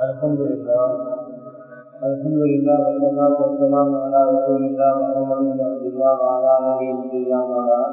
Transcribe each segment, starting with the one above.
الحمد لله الحمد لله والصلاة والسلام على رسول الله محمد بن عبد الله وعلى آله وصحبه وسلم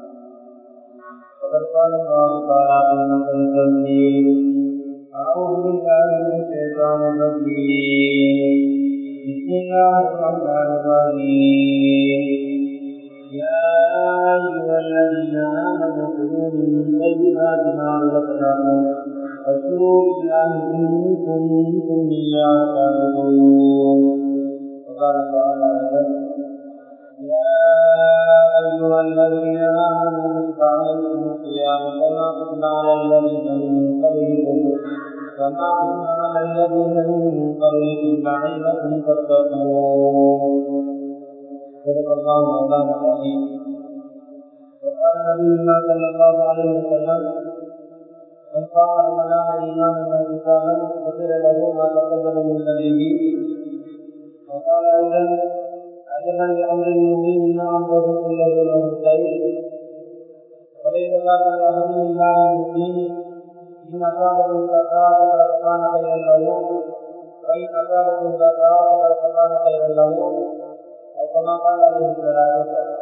وقد قال الله تعالى في مثل التنزيل أعوذ بالله من الشيطان الرجيم بسم الله الرحمن الرحيم يا أيها الذين آمنوا كلوا من طيبات ما رزقناكم واشكروا لله إن كنتم إياه تعبدون وقال تعالى أيضا يا أيها الذين آمنوا كتب عليكم الصيام كما كتب على الذين من قبلكم كما كتب على الذين من قبلكم لعلكم تتقون صدق الله مولانا العظيم وقال نبينا صلى الله عليه وسلم من قام رمضان ايمانا واحتسابا غفر له ما تقدم من ذنبه وقال ايضا عجبا لامر المؤمن ان امره كله له خير وليس ذاك لاحد الا المؤمن ان اصابه الزكاه فقد كان خيرا له وان اصابه الزكاه فقد كان خيرا له او كما قال عليه الصلاه والسلام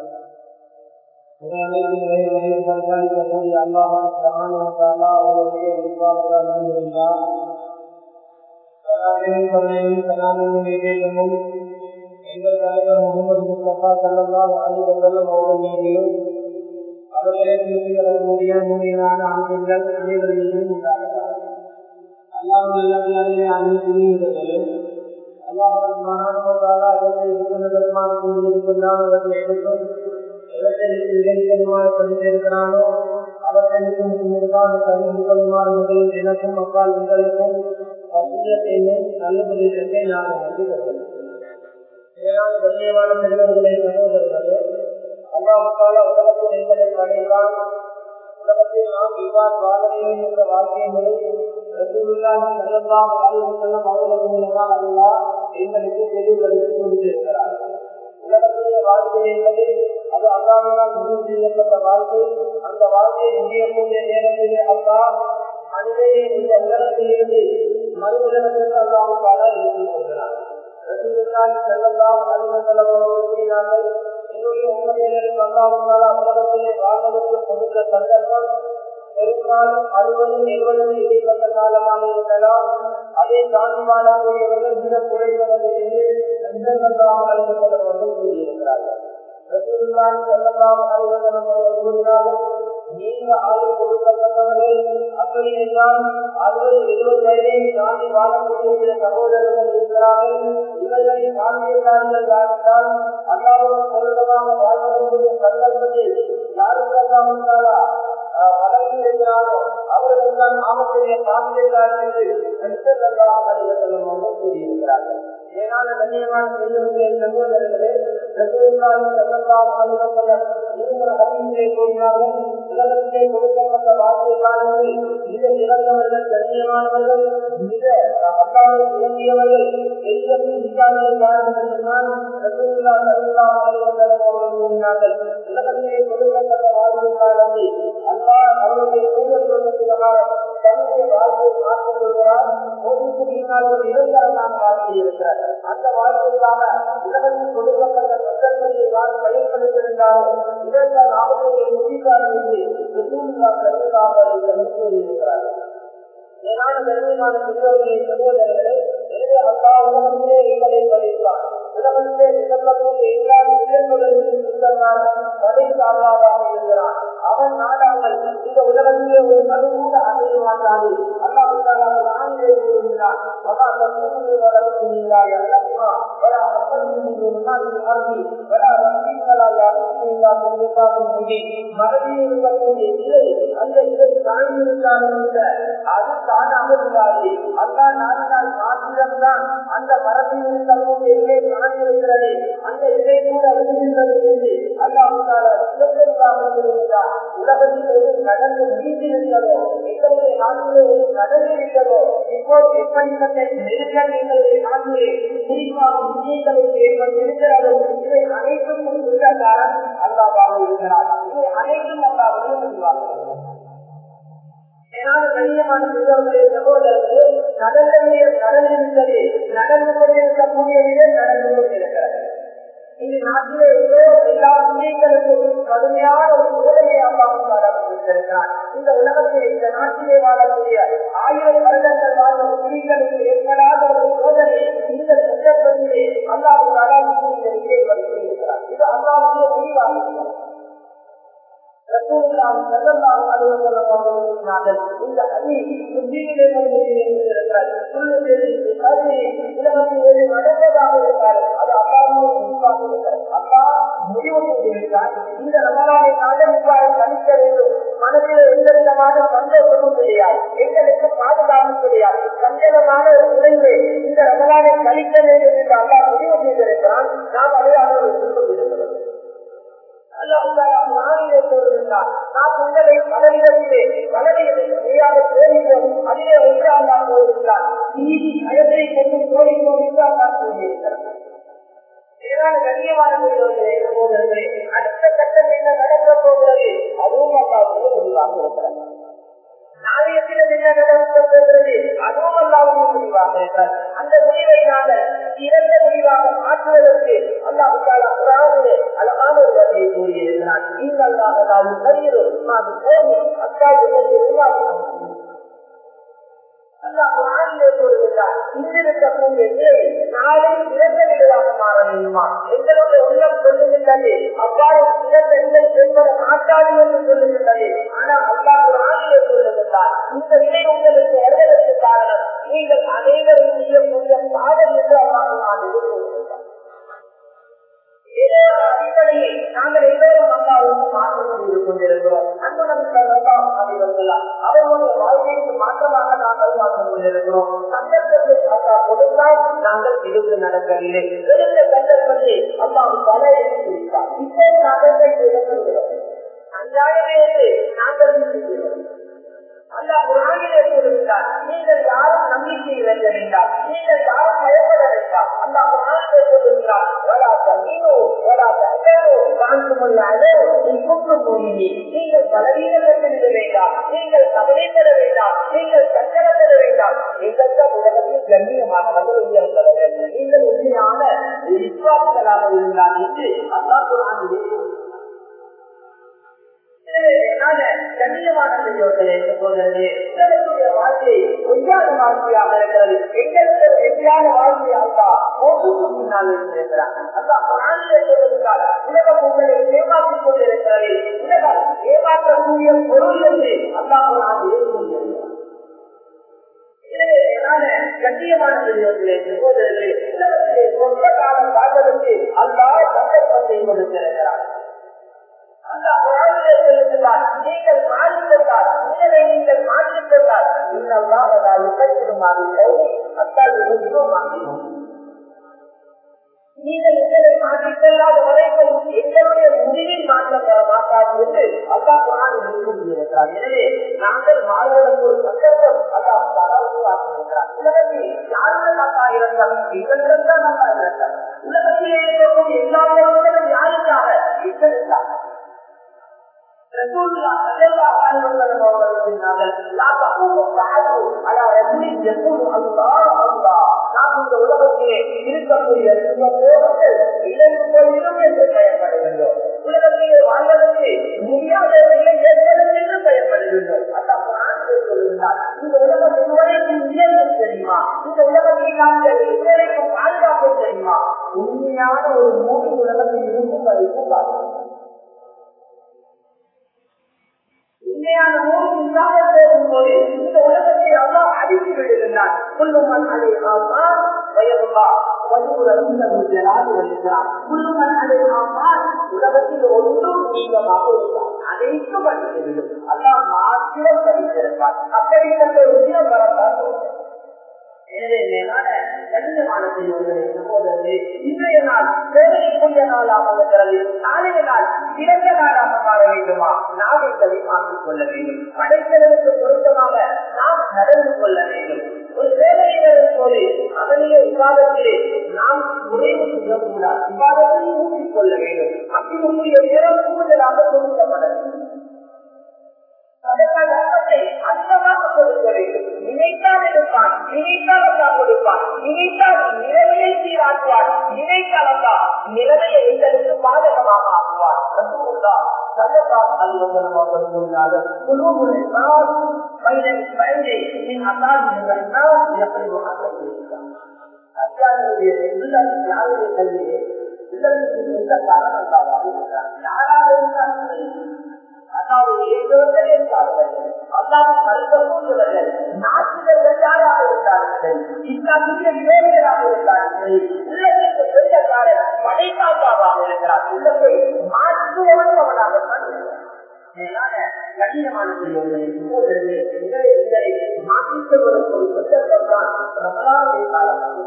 கண்காணிக்கக்கூடிய அல்லாஹ் சமானத்தாலா அவருடைய விரிவாக அலமதுல்லா கலாமையும் கருணையும் கலாமையும் மீதேகமும் எங்கள் தலைவர் முகமது முஸ்தபா சல்லல்லாஹ் அலி வசல்லம் அவர்கள் மீதிலும் அவர்களை திருப்பி வரக்கூடிய மூலியமான ஆண்கள் அனைவர் மீதும் உண்டாகலாம் அல்லாஹ் நல்லே அணி புரியுகிறது அல்லாஹ் மகானவத்தாலா அதனை இருந்ததற்கான கூறியிருக்கின்றான் அவற்றை எடுத்தும் எவற்றிற்கு இளைஞருமாறு படித்திருக்கிறானோ அவர்களுக்கும் முன்பான கல்விகளுமாறு முதலில் எனக்கும் அப்பால் உங்களுக்கும் வசியத்தையும் நல்லபடியிலே நான் வந்து ஏதாவது கண்ணியமான பெரியவர்களை சகோதரர்களே அல்லாவுக்கால உலகத்தில் எங்களை அடைந்தான் உலகத்தில் நாம் இவ்வாறு வாழ வேண்டும் என்ற வாழ்க்கை முறை அவர்களுக்கு மூலமாக அல்லா எங்களுக்கு தெளிவுபடுத்தி கொடுத்திருக்கிறார் உலகத்துடைய வாழ்க்கை என்பது அது அல்லாவினால் முடிவு செய்யப்பட்ட வாழ்க்கை அந்த வாழ்க்கையை முடியக்கூடிய நேரத்திலே அல்லா மனிதனை இந்த உலகத்திலிருந்து மறு உலகத்திற்கு அல்லாவுக்காக எடுத்துக் கொள்கிறார் செல்லலாம் அலுவலம் கூறினார்கள் என்னுடைய உண்மையினருக்கு அல்லாவுக்கால உலகத்திலே வாழ்வதற்கு கொடுத்த சந்தர்ப்பம் பெரும்பாலும் அறுபது எழுபது இடைப்பட்ட காலமாக இருக்கலாம் அதை தாண்டி வாழக்கூடியவர்கள் மிக குறைந்தவர்கள் என்று அலுவலர்கள் கூறியிருக்கிறார்கள் கூறினார்கள் நீங்க ஆய்வு கொடுக்கப்பட்டவர்கள் அப்படி என்றால் அறுபது எழுபது வயதை தாண்டி வாழக்கூடிய சில சகோதரர்கள் இருக்கிறார்கள் இவர்களின் வாழ்க்கையாளர்கள் யாரென்றால் அல்லாவுடன் பொருத்தமாக வாழ்வதற்குரிய சந்தர்ப்பத்தில் யாருக்கெல்லாம் இருந்தாலா வளர்ந்து இருக்கிறாரோ அவர்கள் தான் ஆபத்துடைய காமிக்கிறார்கள் என்று கூறியிருக்கிறார்கள் ஏனான கண்ணியமான பெரியவர்களே சகோதரர்களே உலகத்திலே கொடுக்கப்பட்ட வாழ்க்கை காலத்தில் மிக சிறந்தவர்கள் கண்ணியமானவர்கள் மிக அக்காலை விளங்கியவர்கள் எல்லோரும் விசாரணை காரணத்தினால் கூறினார்கள் உலகத்திலே கொடுக்கப்பட்ட வாழ்க்கை காலத்தில் அல்லா அவருடைய தூதத்துவத்தினால் தன்னுடைய வாழ்க்கையை மாற்றிக் கொள்கிறார் ஒன்றுக்கு பின்னால் ஒரு நிரந்தரமான வாழ்க்கை இருக்கிறார் அந்த வாழ்க்கைக்காக உலகத்தில் கொடுக்கப்பட்ட சட்டங்களை யார் பயன்படுத்தியிருந்தாரோ இதற்கு நாமத்தை முடிக்காது என்று கூறியிருக்கிறார் ஏனான கண்ணியமான பெற்றோர்களை சகோதரர்களே எனவே அல்லா உலகத்திலே எங்களை படைத்தார் உலகத்திலே நிகழக்கூடிய எல்லா நிகழ்வுகளிலும் சுத்தமான கடைசி அல்லாவாக இருக்கிறான் அவன் நாடாமல் இந்த உலகத்திலே ஒரு மனு கூட அடைய மாட்டாது அல்லாஹ் ஆணிலே கூறுகிறான் وما تكون ولكم لا يعلمها ولا أقل من ظلمات الأرض ولا رحيم ولا يعلم إلا من يشاء به மறதியில் இருக்கக்கூடிய இலை அந்த இலை தாழ்ந்திருந்தாலும் கூட அது தானாக இல்லாது அல்லா நாடினால் மாத்திரம்தான் அந்த மரத்தில் இருக்கக்கூடிய இலை தாழ்ந்திருக்கிறது அந்த இலை கூட விழுகின்றது என்று அல்லாவுக்கால சிறப்பாக சொல்லுகிறார் உலகத்தில் எது நடந்து வீட்டிருந்ததோ எங்களுடைய நாட்டிலே எது நடந்திருந்ததோ இப்போ எப்படிப்பட்ட நெருக்கடி எங்களுடைய நாட்டிலே குறிப்பாக முஸ்லீம்களுக்கு ஏற்பட்டிருக்கிறதோ இவை அனைத்துக்கும் சொந்தக்காரன் அல்லாவாக இருக்கிறார் இவை அனைத்தும் அல்லா உதவி செய்வார்கள் ஏதாவது கண்ணியமான பெரியவர்களே சகோதரர்களே நடந்தவரைய நடந்திருந்தது நடந்து கொண்டிருக்கக்கூடியவிலே நடந்து கொண்டிருக்கிறது இந்த நாட்டிலே ஏதோ எல்லா பிள்ளைகளுக்கும் கடுமையான ஒரு சோதனையை அம்மாவுக்காரர் இந்த உலகத்தில் இந்த நாட்டிலே வாழக்கூடிய ஆயிரம் வருடங்கள் வாழ்ந்த முஸ்லீம்களுக்கு ஏற்படாத ஒரு சோதனை இந்த சந்தர்ப்பத்திலே அல்லாவுக்காக முஸ்லீம்களுக்கு ஏற்படுத்தியிருக்கிறார் இது அல்லாவுடைய முடிவாக இருக்கிறது இந்த அணி புத்தியிலே உலகத்தில் நடந்ததாக இருக்காரு அது அல்லாவுடைய முடிவாக இருக்கிறது அல்லா முடிவு செய்திருக்கிறார் இந்த ரமலானை நாளை இவ்வாறு கணிக்க வேண்டும் மனதில் எந்த விதமான சந்தோஷமும் கிடையாது எங்களுக்கு பாதுகாப்பு கிடையாது சஞ்சலமான ஒரு நிலையிலே இந்த ரமலானை கழிக்க வேண்டும் என்று அல்லா முடிவு செய்திருக்கிறான் நாம் அதை அவர்கள் கொண்டிருக்கிறோம் நாம் உங்களை பலவிடத்திலே பலவிடத்தை சரியாக சோதிப்போம் அதிலே ஒன்றாக நாம் போயிருக்கிறார் நீதி பயத்தை கொண்டு சோதிப்போம் என்று அல்லா கூறியிருக்கிறார் கண்ணியமான சகோதரர்களே அடுத்த கட்டம் என்ன நடக்க போகிறது அதுவும் அல்லாவுடைய முடிவாக இருக்கிறது நாளையத்தில் என்ன நடக்க போகிறது அதுவும் அல்லாவுடைய முடிவாக இருக்கிறார் அந்த முடிவை நாங்கள் சிறந்த முடிவாக மாற்றுவதற்கு அல்லாவுக்கான குரானிலே அழகான ஒரு வகையை கூறியிருக்கிறார் நீங்கள் அல்லாஹ் கரியரும் அது போய் அக்காவுக்கு உருவாக்கும் இன்றிருக்கக்கூடிய நிலை நாளை சிறந்த நிலையாக மாற வேண்டுமா எங்களுடைய உள்ளம் சொல்லுகின்றது அவ்வாறு சிறந்த நிலை ஏற்பட மாட்டாது என்று சொல்லுகின்றது ஆனால் அல்லாஹ் ஒரு ஆணையை சொல்லுகின்றார் இந்த நிலை உங்களுக்கு வருவதற்கு காரணம் நீங்கள் அனைவரும் செய்யக்கூடிய பாடல் என்று அல்லாஹ் ஆணையை சொல்லுகின்றார் அடிப்படையை நாங்கள் எல்லோரும் அல்லாவுக்கு மாற்றம் செய்து கொண்டிருக்கிறோம் அவர்களுடைய வாழ்க்கைக்கு மாற்றமாக நாங்கள் மாற்றம் கொண்டிருக்கிறோம் சந்தர்ப்பத்தை அல்லா கொடுத்தால் நாங்கள் விடுந்து நடக்கவில்லை எடுத்த சந்தர்ப்பத்தை அல்லாவுக்கு பல எடுத்துவிட்டார் இப்போ நாங்கள் இழந்துகிறோம் அஞ்சாயிரம் நாங்கள் செய்கிறோம் அல்லா குரானிலே கூறுகிறார் நீங்கள் யாரும் நம்பிக்கை இழக்க வேண்டாம் நீங்கள் யாரும் பயப்பட வேண்டாம் அல்லா குரானிலே கூறுகிறார் வலா தமீனோ வலா தகரோ காண்புமையாதோ நீ குற்று போகிறீ நீங்கள் பலவீனப்பட்டு வேண்டாம் நீங்கள் கவலைப்பட வேண்டாம் நீங்கள் சக்கரப்பட வேண்டாம் நீங்கள் தான் உலகத்தில் கண்ணியமானவர்கள் உயர்ந்தவர்கள் நீங்கள் உண்மையான விசுவாசிகளாக இருந்தால் என்று அல்லா குரானிலே கண்ணியமான செய்யோர்களே சகோதரர்களே உலகத்துடைய வாழ்க்கை பொய்யான வாழ்க்கையாக இருக்கிறது எங்களுக்கு வெற்றியான வாழ்க்கையாக மோசுக்கு முன்னால் இருக்கிறார் அதான் பிராணியை சொல்வதற்காக உலகம் உங்களை ஏமாற்றிக் கொண்டிருக்கிறது உலகம் ஏமாற்றக்கூடிய பொருள் என்று அல்லா குரான் கண்ணியமான செய்யோர்களே சகோதரர்களே உலகத்திலே சொந்த காலம் வாழ்வதற்கு அல்லா சந்தர்ப்பத்தை கொடுத்திருக்கிறார் அந்த குரானிலே சொல்லுகிறார் நீங்கள் மாறிக்கொண்டால் உங்களை நீங்கள் மாற்றிக்கொண்டால் இன்னெல்லாம் மாறிக்கொண்டு அத்தால் எதுவும் மாற்றினோம் நீங்கள் உங்களை மாற்றிக்கொள்ளாத வரைக்கும் எங்களுடைய முடிவில் மாற்றம் வர மாட்டாது என்று அல்லா குரான் கூறியிருக்கிறார் எனவே நாங்கள் மாறுவதற்கு ஒரு சந்தர்ப்பம் அல்லா உருவாக்கியிருக்கிறார் உலகத்தில் யாருடன் நல்லா இருந்தால் எங்களிடம் தான் நல்லா இருந்தார் உலகத்திலே இருக்கக்கூடிய எல்லா உலகங்களும் யாருக்காக எங்களுக்காக இருக்கக்கூடிய இளம் என்று பயன்படுகின்றோம் உலகத்திலே வாழ்வதற்கு முடியாத நிலை ஏற்படும் என்று பயன்படுகின்றோம் சொல்லுகிறார் இந்த உலகம் இதுவரைக்கும் இயல்பு தெரியுமா இந்த உலகத்தை நாங்கள் இதுவரைக்கும் பாதுகாப்பு தெரியுமா உண்மையான ஒரு மூடி உலகத்தில் இருக்கும் வரைக்கும் பாதுகாப்பு உண்மையான நோய் இல்லாத போகும்போது இந்த உலகத்தை அல்லா அடித்து விடுகின்றான் குல்லுமன் அதை ஆமான் வயதுல்லா குல்லுமன் அதை ஆமான் உலகத்தில் ஒன்றும் நீங்கமாக இருந்தார் அனைத்தும் படிக்கிறது அல்லா மாத்திரம் படித்திருப்பார் அப்படிப்பட்ட ஒரு உயிரம் வரத்தான் எனவே கடினமான செய்வதை சகோதரர்களே இன்றைய நாள் வேதனைக்குரிய நாளாக இருக்கிறது நாளைய நாள் சிறந்த நாளாக மாற வேண்டுமா நாம் என்பதை மாற்றிக் கொள்ள வேண்டும் படைத்தலுக்கு பொருத்தமாக நாம் நடந்து கொள்ள வேண்டும் ஒரு வேலையை வரும் போது அவனைய விவாதத்திலே நாம் குறைவு செய்யக்கூடாது விவாதத்தை ஊற்றிக் கொள்ள வேண்டும் அப்படி உங்களுடைய நேரம் கூடுதலாக கொடுக்கப்பட வேண்டும் அதிகமாக கொடுக்க வேண்டும் நினைத்தால் எடுப்பான் நினைத்தால் அல்லா கொடுப்பான் நினைத்தால் நிலைமையை சீராக்குவார் நினைத்தால் அல்லா நிலைமையை எங்களுக்கு பாதகமாக ஆக்குவார் அல்லாவுடைய ஏற்றவர்களே இருந்தார்கள் அல்லாவை மறுக்கக்கூடியவர்கள் நாட்டினர்கள் யாராக இருந்தார்கள் இஸ்லாமிய விரோதிகளாக இருந்தார்கள் உள்ளத்துக்கு சொந்தக்காரர் படைப்பாப்பாவாக இருக்கிறார் உள்ளத்தை மாற்றுவவனும் அவனாகத்தான் இருக்கிறார் கடினமான இதனை மாற்றிக் கொள்வதற்கு ஒரு சந்தர்ப்பம் தான் ரமலானுடைய காலம்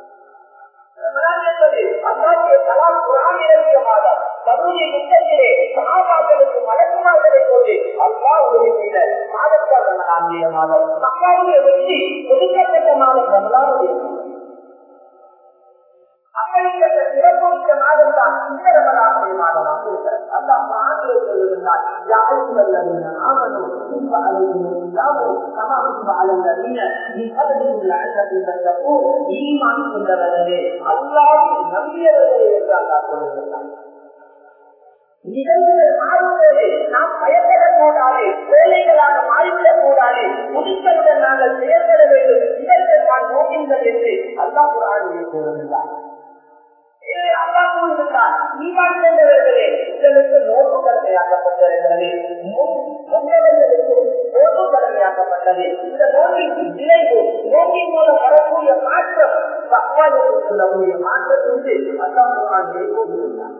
என்பது அல்லாவுடைய கலாம் குரான் இறங்கிய மாதம் தன்னுடைய யுத்தத்திலே சகாபாக்களுக்கு மலக்குமார்களை கொண்டு அல்லா உதவி செய்த மாதத்தால் ரமலானுடைய மாதம் மக்காவுடைய வெற்றி ஒதுக்கப்பட்ட மாதம் ரமலானுடைய அப்படிப்பட்ட சிறப்புமிக்க மாதம் தான் இந்த ரமலானுடைய மாதமாக இருக்கிறது அல்லா குரானிலே சொல்லுகின்றார் யாரும் வல்லவீன ஆமனும் துன்ப அழைக்கும் இல்லாமல் சமாளிப்பு அலந்தவீன நீ பதவியும் லழகத்தில் வந்தப்போ ஈமான் கொண்டவர்களே அல்லாவை நம்பியவர்களே என்று அல்லா சொல்லுகின்றார் நிகழ்வுகள் மாறும்போது நாம் பயப்படக்கூடாது வேலைகளாக மாறிவிடக் கூடாது முடித்தவுடன் நாங்கள் செயல்பட வேண்டும் இவர்கள் தான் நோக்கிங்கள் என்று அல்லா குரானிலே கூறுகின்றார் நீவாழ்ந்தவர்களே உங்களுக்கு நோக்கு கடமையாக்கப்பட்டிருக்கிறது முன்னவர்களுக்கு நோக்கு கடமையாக்கப்பட்டது இந்த நோக்கின் விளைவு நோக்கின் மூலம் வரக்கூடிய மாற்றம் பக்வாஜத்தில் சொல்லக்கூடிய மாற்றத்திற்கு அல்லாஹ் குரானிலே கூறுகின்றார்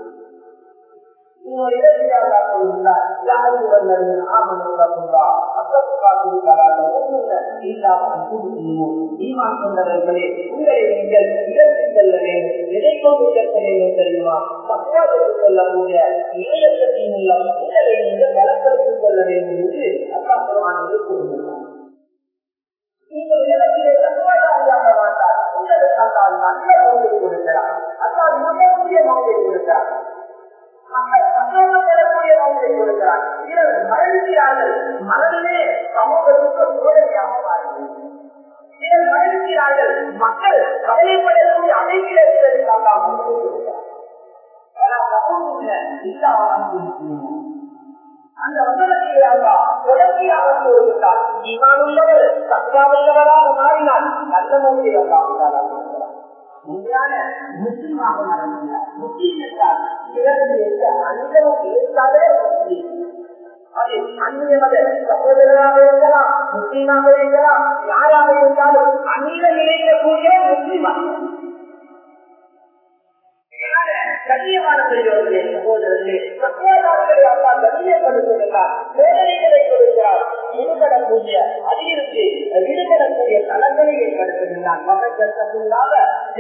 உங்களை நீங்கள் இழந்து செல்ல வேண்டும் எதை கொண்டு இழக்க வேண்டும் தெரியுமா பக்வாதத்தில் சொல்லக்கூடிய இணையத்தின் மூலம் உங்களை நீங்கள் வளர்த்தெடுத்துக் கொள்ள வேண்டும் என்று அப்பா குரானிலே கூறுகிறார் நீங்கள் இடத்திலே தகுவாதாக மாட்டார் உங்களுக்கு அல்லால் நல்ல மௌதை கொடுக்கிறார் அல்லால் மிகப்பெரிய மௌதை கொடுக்கிறார் மக்கள் சந்தோஷம் பெறக்கூடிய மௌதை கொடுக்கிறார் சிலர் மகிழ்ச்சியார்கள் மனதிலே சமூகத்துக்கு சோதனையாக மாறுகிறது சிலர் மகிழ்ச்சியார்கள் மக்கள் கவலைப்படக்கூடிய அமைப்பிலே சிலருக்கு அல்லா மௌதை கொடுக்கிறார் அந்த வசனத்தை அல்லா தொடர்ச்சியாக கூறுகிறார் ஈமானுள்ளவர் சத்வாவுள்ளவராக மாறினால் நல்ல மௌதை அல்லா உண்மையான முஸ்லீமாக மாறினார் முஸ்லீம் என்றால் பிறகு எந்த அனிதமும் இழைக்காத முஸ்லீம் அது அந்நிய மத சகோதரராக இருக்கலாம் முஸ்லீமாக இருக்கலாம் யாராக இருந்தாலும் அந்நியம் இணைக்கக்கூடிய முஸ்லீமாக கண்ணியமான பெரியவர்களே சகோதரர்களே சக்கோதாரர்களை அப்பா கண்ணியப்படுத்துகிறார் சோதனைகளை கொடுக்கிறார் ஈடுபடக்கூடிய அதிலிருந்து ஈடுபடக்கூடிய தளங்களை ஏற்படுத்துகின்றார் மகஜத்தக்குள்ளாக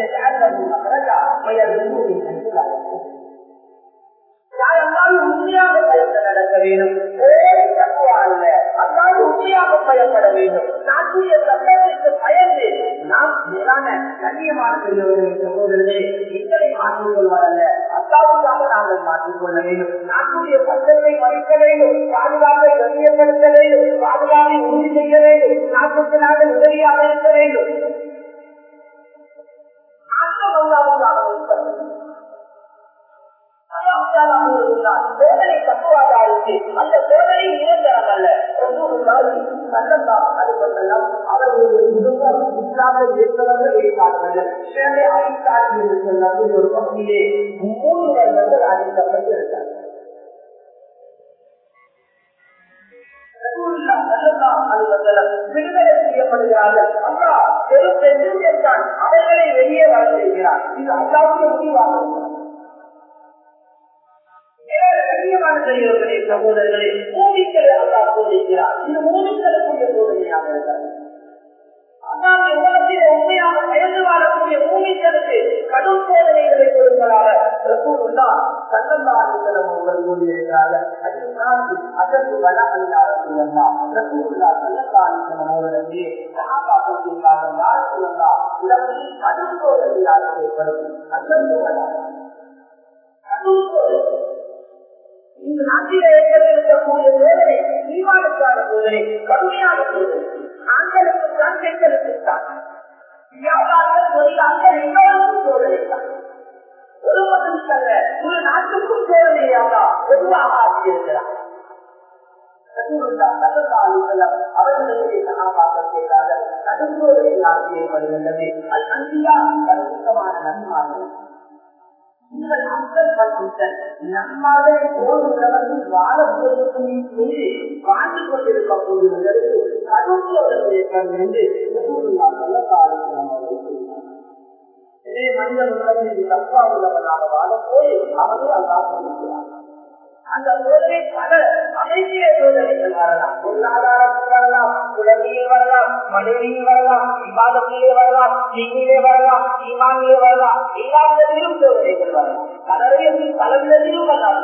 யாரெல்லாரும் உண்மையாக பயப்பட நடக்க வேண்டும் அல்ல அல்லாது உண்மையாக பயப்பட வேண்டும் நாட்டுடைய சட்டத்திற்கு பயந்து நாம் மேலான கண்ணியமான பெரியவர்களை சகோதரர்களே எங்களை மாற்றிக் கொள்வாரல்ல அல்லாவுக்காக நாங்கள் மாற்றிக் கொள்ள வேண்டும் நாட்டுடைய சட்டத்தை மதிக்க வேண்டும் பாதுகாப்பை கண்ணியப்படுத்த வேண்டும் பாதுகாப்பை உறுதி செய்ய வேண்டும் நாட்டுக்கு நாங்கள் உதவியாக இருக்க வேண்டும் நாட்டம் அல்லாவுக்காக இருக்க சோதனை தப்புவாதாருக்கு அந்த சோதனை நிரந்தரம் அல்ல அவர்களுடைய குடும்பம் இஸ்லாமை ஏற்றவர்கள் இருக்கிறார்கள் என்று சொல்லக்கூடிய ஒரு பகுதியிலே மூன்று வருடங்கள் அழைக்கப்பட்டு இருக்கிறார்கள் விடுதலை செய்யப்படுகிறார்கள் அல்லா பெரும் பெரும் என்றால் அவர்களை வெளியே வர செய்கிறார் இது அல்லாவுடைய முடிவாக இருக்கிறார் கண்ணியமான பெரியவர்களே சகோதரர்களே மூமிக்களை அல்லா சோதிக்கிறார் இது மூமிக்களுக்குரிய சோதனையாக இருக்கிறது அல்லாஹ் உலகத்திலே உண்மையாக பயந்து வாழக்கூடிய மூமிக்களுக்கு கடும் சோதனைகளை கொடுப்பதாக ரசூலுல்லா ஸல்லல்லாஹு அலைஹி வஸல்லம் அவர்கள் கூறியிருக்கிறார்கள் அஜினாசி அஜத்து வல அல்லா ரசூலுல்லா ரசூலுல்லா ஸல்லல்லாஹு அலைஹி வஸல்லம் அவர்களுக்கு சஹாபாக்கள் கேட்டார்கள் யார் ரசூலுல்லா உலகத்தில் கடும் சோதனையாக ஏற்படும் அஜத்து வல கடும் சோதனை இந்த நாட்டில ஏற்பட்டிருக்கக்கூடிய சோதனை ஈமானுக்கான சோதனை கடுமையான சோதனை ஆண்களுக்கு தான் பெண்களுக்கு தான் வியாபாரங்கள் தொழிலாளர்கள் எல்லோருக்கும் சோதனை தான் ஒரு மதம் ஒரு நாட்டுக்கும் சோதனையாக பொதுவாக ஆகியிருக்கிறார் அவர்களுடைய சகாபாக்கள் செய்தார்கள் கடுங்கோதை ஆகியப்படுகின்றது அது அன்பியா பரிசுத்தமான நன்மார்கள் உங்கள் மக்கள் பண்புகள் நம்மாலே ஓடுகிறவர்கள் வாழ முயற்சி செய்து வாழ்ந்து கொண்டிருக்கக்கூடியவர்களுக்கு கடுங்கோதை ஏற்படும் என்று இதே மனிதன் உலகில் தப்பா உள்ளவனாக வாழப்போய் அவரே அல்லாஹ் சொல்லுகிறார் அந்த சோதனை பல அமைதிய சோதனைகள் வரலாம் பொருளாதாரத்தில் வரலாம் குழந்தையில் வரலாம் மனைவியில் வரலாம் விவாதத்திலே வரலாம் தீங்கிலே வரலாம் ஈமானிலே வரலாம் எல்லா விதத்திலும் சோதனைகள் வரலாம் பலரையும் பல விதத்திலும் வரலாம்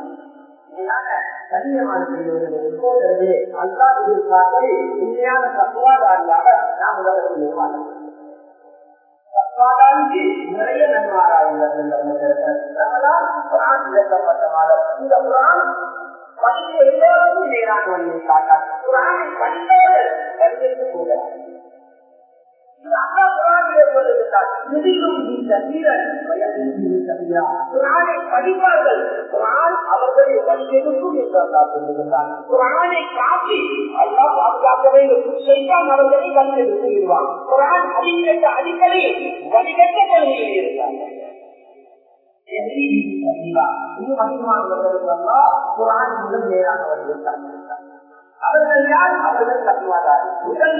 உண்மையான தத்துவாதாரியாக நாம் உலகத்திலே வாழலாம் தத்வாதாரிக்கு நிறைய நன்மாராயங்கள் இழக்கப்பட்ட மாதம் இந்த புறான் படித்த எல்லோருக்கும் நேரான வழியை காட்டார் புறானை படித்தவர்கள் கருத்து கூட படிப்பார்கள் அவர்களுடைய வழிகளுக்கும் குரானை காட்டி அல்லா பாதுகாக்க வேண்டும் செய்தான் அவர்களை கண்டெடுத்து விடுவான் குரான் அடிக்கட்ட அடிக்கடி வழிகட்ட கொள்கையில் இருந்தாங்க குரான் முதல் நேரானவர்கள் அவர்கள் யார் அவர்கள் தத்துவாதாரி முதல்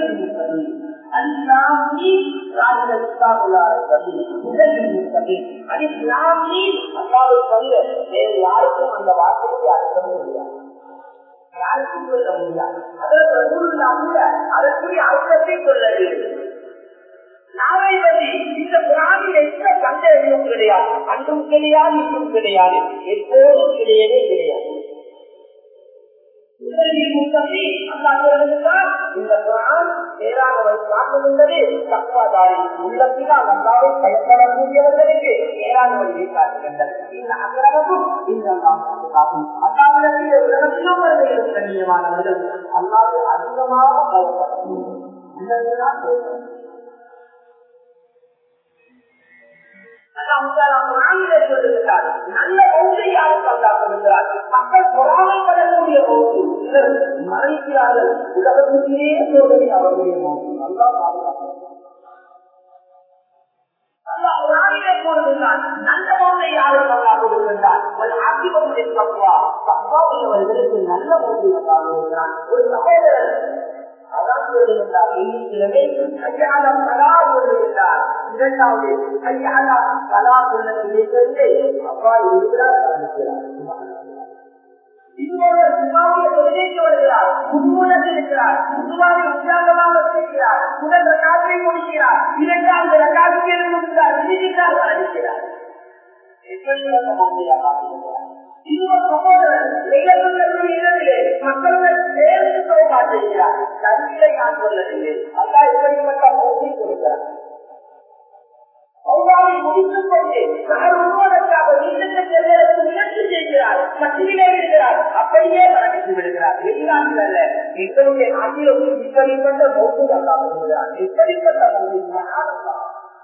யாருக்கும் அந்த வார்த்தையை அர்த்தம் முடியாது யாருக்கும் சொல்ல முடியாது அதற்கு அதற்குரிய அர்த்தத்தை சொல்ல வேண்டும் நாளை பற்றி இந்த பிராணியில் எந்த சந்தேகமும் கிடையாது அன்றும் கிடையாது இன்றும் கிடையாது எப்போதும் கிடையவே கிடையாது இந்த குரான் ஏராளவை காட்டுகின்றது தக்குவாதாரி உள்ளத்தினால் அல்லாவை பயன்படக்கூடியவர்களுக்கு ஏராள வழியை காட்டுகின்றது இந்த அக்கிரமமும் இந்த காட்டும் அல்லாவிடத்தில் உலகத்திலும் வருகிற கண்ணியமானவர்கள் அல்லாவை அதிகமாக பயன்படும் நல்ல ஒன்றை யாரும் கண்டாக்குகிறார் மக்கள் பொறாமைப்படக்கூடிய போது சிலர் மறைக்கிறார்கள் உலகத்திலேயே சோதனை அவருடைய நோக்கி நல்லா பாதுகாக்கிறார் நல்ல ஒன்றை யாரும் கொண்டாடுகின்றார் ஒரு ஆசிபமுடைய தப்பா தப்பா உள்ளவர்களுக்கு நல்ல ஒன்றை கொண்டாடுகிறான் ஒரு சகோதரர் அதான் சொல்லுகின்றார் இங்கிலமே கையாள கலா சொல்லுகின்றார் இரண்டாவது கையாள கலா சொன்னதிலிருந்து அப்பா இருக்கிறார் இன்னொரு சுமாவிய தொழிலைக்கு வருகிறார் முன்முனத்தில் இருக்கிறார் முதுவாவை உற்சாகமாக செய்கிறார் முதல் ரகாத்தை முடிக்கிறார் இரண்டாவது ரகாத்துக்கு எழுதுகிறார் விதிக்கிறார் அழைக்கிறார் எப்படி இன்னொரு சகோதரர் இரவிலே மக்களுடன் சேர்ந்து சோபா செய்கிறார் கருவிலை நான் சொல்லவில்லை அல்லா எப்படிப்பட்ட மௌத்தை கொடுக்கிறார் பௌராவை முடித்துக் கொண்டு நகர் உருவதற்காக வீட்டுக்கு செல்வதற்கு முயற்சி செய்கிறார் மத்தியிலே இருக்கிறார் அப்படியே மரணித்து விடுகிறார் வெளிநாட்டில் அல்ல எங்களுடைய நாட்டிலும் இப்படிப்பட்ட மௌத்து அல்லா சொல்கிறார் எப்படிப்பட்ட மௌத்து மகானந்தா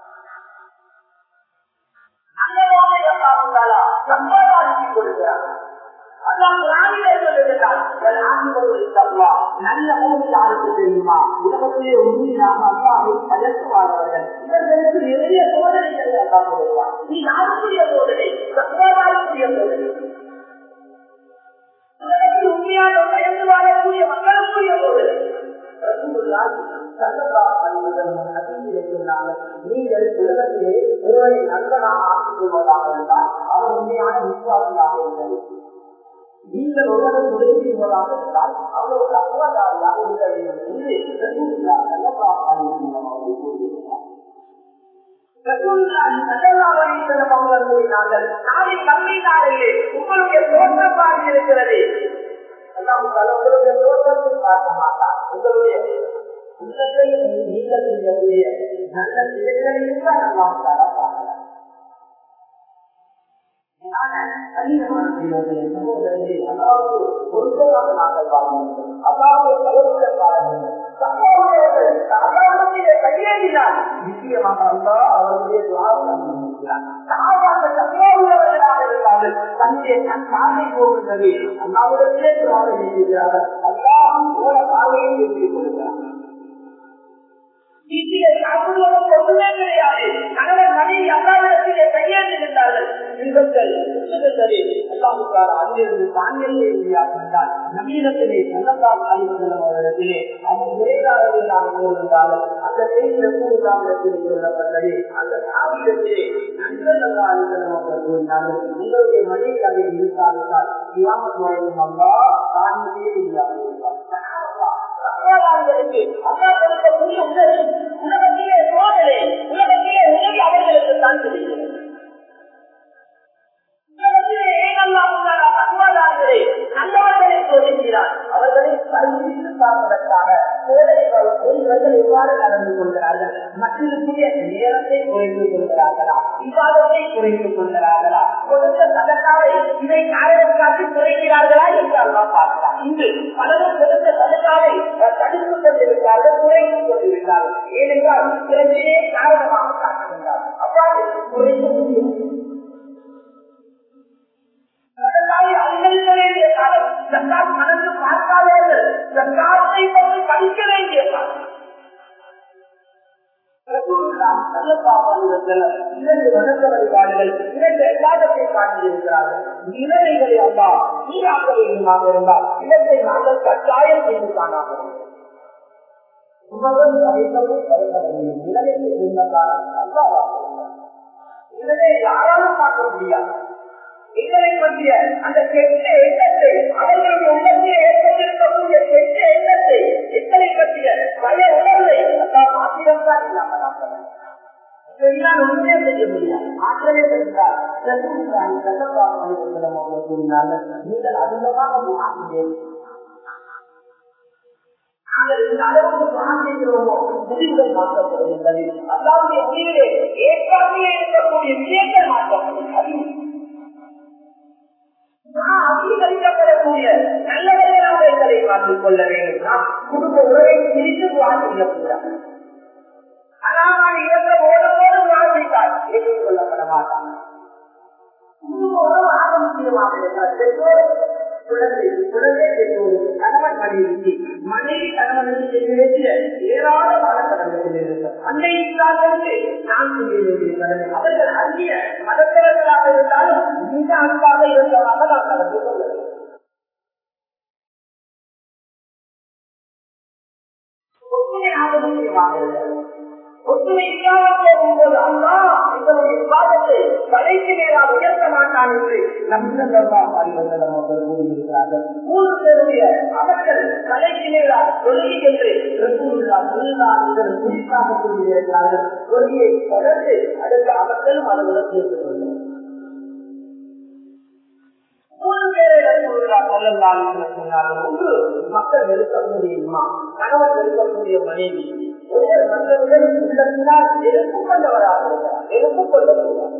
நல்லவாமை அல்லா வந்தாலா சம்பாதித்து கொடுக்கிறார் நல்ல மூன்று யாருக்கு தெரியுமா உலகத்திலே உண்மையாக அல்லாவை பயத்துவார்கள் இவர்களுக்கு நிறைய சோதனைகளை அல்லா கொடுப்பார் நீ யாருக்குரிய சோதனை சத்வாதாருக்குரிய சோதனை உலகத்தில் உண்மையாக பயந்து வாழக்கூடிய மக்களுக்குரிய சோதனை நீங்கள் உலகத்திலே ஒருவரை நண்பனாக ஆக்கிக் கொள்வதாக இருந்தால் அவர் உண்மையான விசுவாசியாக இருந்தது நீங்கள் ஒருவரை உதவி செய்வதாக இருந்தால் அவர் ஒரு அசுவதாரியாக இருக்க வேண்டும் என்று உங்களுடைய தோற்றம் பார்த்து இருக்கிறது உங்களுடைய தோற்றத்தை பார்க்க மாட்டார் உங்களுடைய உள்ளத்தை நீங்கள் செய்யக்கூடிய நல்ல செயல்களையும் தான் நாம் பார்க்கலாம் அதாவது பொருத்தமாக நாங்கள் வாழ்ந்தோம் அதாவது சகோதரர்கள் கையேறினார் நிச்சயமாக அல்லா அவருடைய சகோதரர்களாக இருந்தார்கள் தன்னுடைய தன் பார்வை போகின்றது அல்லாவிடத்திலே துவாக செய்கிறார்கள் அல்லா ஓட பார்வையை எழுதி கொடுக்கிறார் வீட்டிலே சாப்பிடுவதும் ஒன்றுமே கிடையாது கணவன் மனைவி அல்லாவிடத்திலே கையேறிருந்தார்கள் இன்பங்கள் புத்தகங்களே அல்லாவுக்கார அங்கிருந்து தானியலே இந்தியாவிட்டால் நவீனத்திலே சங்கத்தால் ஆய்வுகளும் அவரிடத்திலே அவர் முறையாளர்களாக இருந்தாலும் அந்த செய்தியில கூடுதாமிடத்திலே சொல்லப்பட்டது அந்த சாமியிடத்திலே நண்பர்கள் ஆய்வுகளும் அவர் கூறினார்கள் உங்களுடைய மனைவி அதை இருக்காவிட்டால் இல்லாமல் வரையும் அல்லா தானியலே இந்தியாவில் சகோதரர்களுக்கு அல்லா கொடுக்கக்கூடிய உதவி உலகத்திலே சோதனை உலகத்திலே உதவி அவர்களுக்கு தான் கிடைக்கிறது நல்லவர்களை சோதிக்கிறார் அவர்களை பரிசீலித்து பார்ப்பதற்காக இவர்கள் எவ்வாறு நடந்து கொள்கிறார்கள் மற்றொருக்குரிய நேரத்தை குறைந்து கொள்கிறார்களா விவாதத்தை குறைந்து கொள்கிறார்களா கொடுத்த சதக்காவை இதை காரணம் காட்டி குறைக்கிறார்களா என்று அல்லா பார்க்கிறார் இன்று பலரும் கொடுத்த சதக்காவை தடுத்துக் கொண்டிருக்கிறார்கள் குறைத்துக் கொண்டிருக்கிறார்கள் ஏனென்றால் இரண்டிலே காரணமாக காட்டுகின்றார் அவ்வாறு குறைக்க முடியும் வேண்டிய காலம் ஜக்காத் மனது பார்க்காதவர்கள் ஜக்காத்தை பற்றி படிக்க வேண்டிய காலம் இரண்டு வணக்க வழிபாடுகள் இரண்டு எல்லாத்தை காட்டியிருக்கிறார்கள் நிலைமைகளை அல்லா சீராக்க வேண்டுமாக இருந்தால் இடத்தை நாங்கள் கட்டாயம் செய்து காணாமல் நிலைமைக்கு இருந்த காலம் அல்லாவாக இதனை யாராலும் மாற்ற முடியாது எங்களை பற்றிய அந்த கெட்ட எண்ணத்தை அவர்களுடைய உள்ளத்தில் ஏற்பட்டிருக்கக்கூடிய கெட்ட எண்ணத்தை எங்களை பற்றிய பய உணர்வை அதான் மாத்திரம்தான் இல்லாமல் இதெல்லாம் ஒன்றே செய்ய முடியாது ஆற்றலே சென்றால் கூறினார்கள் நீங்கள் அதிகமாக மாற்றினேன் நாங்கள் இந்த அளவுக்கு மாற்றிக்கிறோமோ முடிவுகள் மாற்றப்படுகின்றது அதாவது முடிவிலே ஏற்பாட்டிலே இருக்கக்கூடிய விஷயங்கள் மாற்றப்படுகிறது அங்கீகரிக்கப்படக்கூடிய நல்லவர்களாக எங்களை மாற்றிக் கொள்ள வேண்டும் நாம் குடும்ப உறவை பிரித்து வாழ்க்கைக்கூடாது ஆனால் இவற்றை ஓடோடு வாழ்க்கைத்தால் ஏற்றுக்கொள்ளப்பட மாட்டாங்க குடும்ப உறவு ஆக முக்கியமாக இருக்கிறார் பெற்றோர் குழந்தை குழந்தை பெற்றோர் கணவன் மனைவிக்கு மனைவி கணவனுக்கு நிகழ்ச்சிய ஏராளமான கடமைகள் இருக்கிறது அன்னை இஸ்லாமிற்கு நான் செய்ய வேண்டிய கடமை அவர்கள் அந்நிய மதத்தினர்களாக இருந்தாலும் மிக அன்பாக இருந்ததாக நான் நடந்து கொள்ள வேண்டும் ஒற்றுமையாக முக்கியமாக இருக்கிறது ஒற்றுமை இல்லாமல் போகும்போது அல்லா எங்களுடைய விவாதத்தை தலைக்கு மேலாக உயர்த்த மாட்டான் என்று நம்பினல்லா அறிவந்தலம் அவர்கள் கூறியிருக்கிறார்கள் மூன்று பேருடைய அவர்கள் தலைக்கு மேலாக தொழுகை என்று ரசூலுல்லா சொல்லலாம் என்று குறிப்பாக கூறியிருக்கிறார்கள் தொழுகையை தொடர்ந்து அடுத்த அவர்களும் அவர்களுக்கு ஏற்றுக்கொள்ளும் மூணு பேரை சொல்லலாம் சொன்னார்கள் ஒன்று மக்கள் வெறுக்கக்கூடிய இம்மா கணவன் வெறுக்கக்கூடிய மனைவி ஒருவர் மற்றவர்கள் உள்ளத்தினால் எதிர்ப்பு கொண்டவராக இருக்கிறார் எதிர்ப்பு கொள்ளக்கூடாது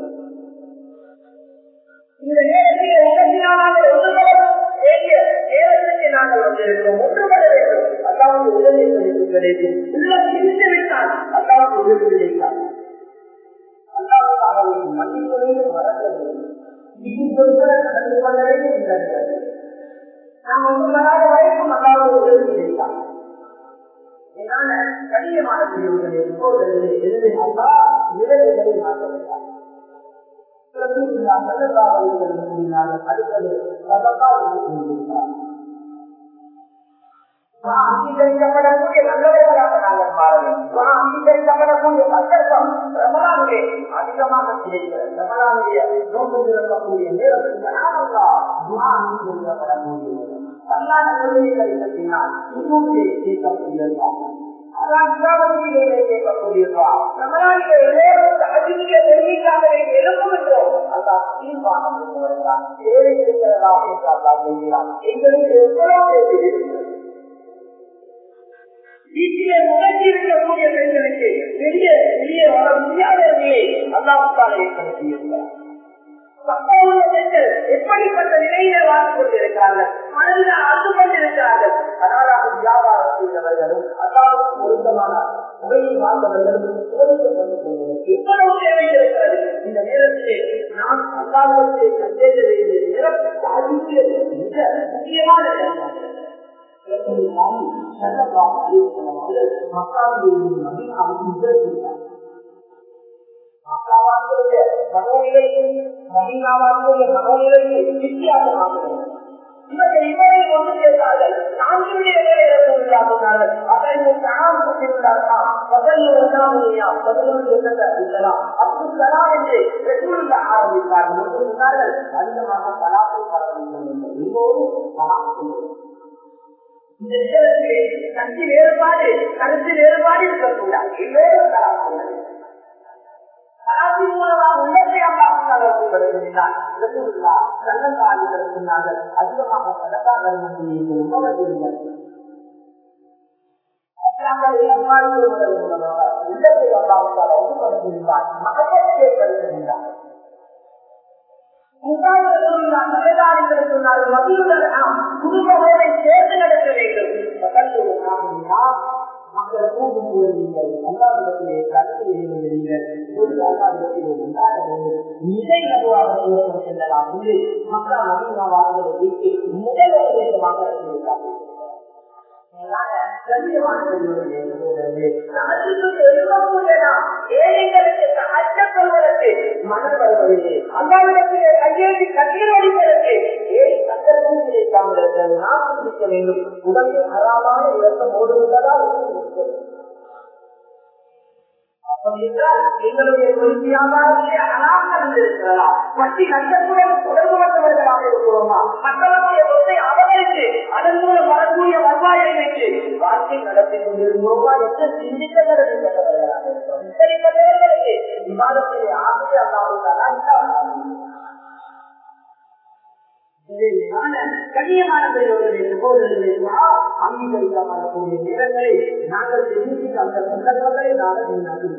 இந்த நேரத்தில் உள்ளத்தினால ஒன்றுபட வேண்டிய நேரத்துக்கு நாங்கள் வந்திருக்கிறோம் ஒன்றுபட வேண்டும் அதாவது உதவி கிடைக்கும் உள்ளம் இருந்து விட்டால் அதாவது உதவி கிடைத்தார் அதாவது அவர்களுக்கு மன்னிக்க வேண்டும் மறக்க வேண்டும் இது பொறுப்புல நடந்து கொள்ள வேண்டும் என்று நாம் ஒன்று வராத வரைக்கும் அதாவது உதவி கிடைத்தார் கடினமான பிரிவுகளை சோதனை எழுதி அல்லா நிலைமைகளை மாற்றவிட்டார் அடுத்தது அங்கீகரிக்கப்படக்கூடிய நல்லவர்களாக நாங்கள் மாற வேண்டும் அங்கீகரிக்கப்படக்கூடிய சந்தர்ப்பம் ரமலானிலே அதிகமாக கிடைக்கிறது ரமலானுடைய நோக்கு திறக்கக்கூடிய நேரத்தில் அங்கீகரிக்கப்படக்கூடிய அல்லாத நிலைமைகளை பற்றினால் இன்னொரு கேட்கக்கூடியதாக எங்களுக்கு எவ்வளவு வீட்டிலே முடங்கி இருக்கக்கூடிய பெண்களுக்கு வெளியே வெளியே வர முடியாத நிலையை அல்லாவுக்காக ஏற்படுத்தியிருக்கிறார் பக்கமுள்ள பெண்கள் எப்படிப்பட்ட நிலையிலே வாழ்ந்து கொண்டிருக்கிறார்கள் மனதில் அழுது கொண்டிருக்கிறார்கள் அதனால வியாபாரம் செய்தவர்களும் அதாவது பொருத்தமான முறையில் வாழ்ந்தவர்களும் சோதிக்கப்பட்டு கொண்டிருக்கிறது இவ்வளவு தேவை இருக்கிறது இந்த நேரத்திலே நாம் அல்லாவிடத்தை கண்டேற்ற வேண்டிய நேரம் சாதிக்க மிக முக்கியமான நேரம் மக்காவிலேயும் நபினாவும் முதல் செய்தார் மக்காவானுடைய மனோநிலையும் மதீனாவானுடைய மனோநிலையும் வித்தியாசமாகிறது இவர்கள் இவரை ஒன்று சேர்ந்தார்கள் நான்குடைய சொன்னார்கள் அதற்கு தாம் கொண்டிருந்தார்களா பதினொரு ஒன்றாமையா பதினொன்று இருக்கலாம் அப்துல் கலாம் என்று பெற்றோர்கள் ஆரம்பித்தார்கள் சொன்னார்கள் அதிகமாக கலாத்தை பரவில்லை எல்லோரும் கலாம் இந்த நேரத்திலே கட்சி வேறுபாடு கருத்து வேறுபாடு இருக்கக்கூடாது எல்லோரும் கலாம் செய்ய கலாத்தின் மூலமாக உள்ளத்தை அல்லாஹ் சொன்னார்கள் அதிகமாக சதகா தர்மம் செய்யுங்கள் உணவதில்லை உள்ளத்தை அல்லாஹால ஒப்புப்படுத்தியிருந்தார் மகத்தை ஏற்படுத்தியிருந்தார் குடும்பங்களை சேர்ந்து நடக்க வேண்டும் மக்கள் கூட்டு போடுவீர்கள் அல்லாவிடத்திலே கருத்து எழுதுகிறீர்கள் இப்பொழுது அல்லாவிடத்திலே உண்டாக வேண்டும் மிகை நடுவாக செல்லலாம் என்று மக்கள் நவீன வாழ்களை வைத்து முதல் உபதேசமாக இருக்கிறார்கள் மனம் வருவதில்லை அல்லாவிடத்திலே கையேற்றி கண்ணீர் வடிப்பதற்கு ஏன் சந்தர்ப்பம் கிடைக்காமல் இருக்கிறது நாம் சிந்திக்க வேண்டும் உடலில் அறாமான இழக்கம் ஓடுவதா எங்களுடைய வியாபாரத்திலே அலாம் நடந்திருக்கிறதா வட்டி நஷ்டத்துடன் தொடர்பு கொண்டவர்களாக இருக்கிறோமா மற்றவர்களுடைய சொத்தை அபகரித்து அதன் மூலம் வரக்கூடிய வருவாயை வைத்து வாழ்க்கை நடத்தி கொண்டிருக்கிறோமா என்று சிந்திக்க நடந்திருக்கிறவர்களாக இருக்கிறோம் விவாதத்திலே ஆசை அல்லாமல் கண்ணியமான பெரியவர்களை சகோதரர்களை அங்கீகரிக்கப்படக்கூடிய நேரங்களை நாங்கள் தெரிவித்து அந்த சந்தர்ப்பங்களை நாங்கள் வீணாக்கி